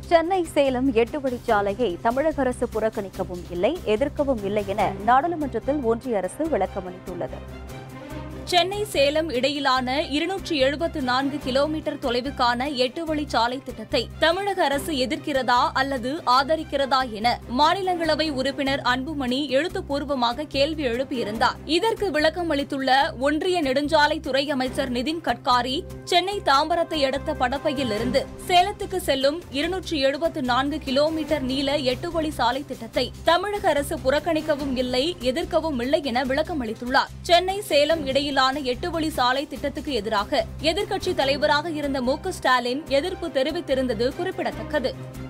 சென்னை சேலம் எட்டு வழிச்சாலையை தமிழக அரசு புறக்கணிக்கவும் இல்லை எதிர்க்கவும் இல்லை என நாடாளுமன்றத்தில் ஒன்றிய அரசு விளக்கமளித்துள்ளது சென்னை சேலம் இடையிலான இருநூற்றி எழுபத்து நான்கு கிலோமீட்டர் தொலைவுக்கான எட்டு வழிச்சாலை திட்டத்தை தமிழக அரசு எதிர்க்கிறதா அல்லது ஆதரிக்கிறதா என மாநிலங்களவை உறுப்பினர் அன்புமணி எழுத்துப்பூர்வமாக கேள்வி எழுப்பியிருந்தார் இதற்கு விளக்கம் அளித்துள்ள ஒன்றிய நெடுஞ்சாலைத்துறை அமைச்சர் நிதின் கட்காரி சென்னை தாம்பரத்தை அடுத்த படப்பையில் இருந்து சேலத்துக்கு செல்லும் இருநூற்றி எழுபத்து நான்கு கிலோமீட்டர் நீள எட்டு வழி சாலை திட்டத்தை தமிழக அரசு புறக்கணிக்கவும் இல்லை எதிர்க்கவும் இல்லை என விளக்கம் அளித்துள்ளார் சென்னை சேலம் இடையிலான எட்டு வழி சாலை திட்டத்துக்கு எதிராக எதிர்க்கட்சித் தலைவராக இருந்த மு க ஸ்டாலின் எதிர்ப்பு தெரிவித்திருந்தது குறிப்பிடத்தக்கது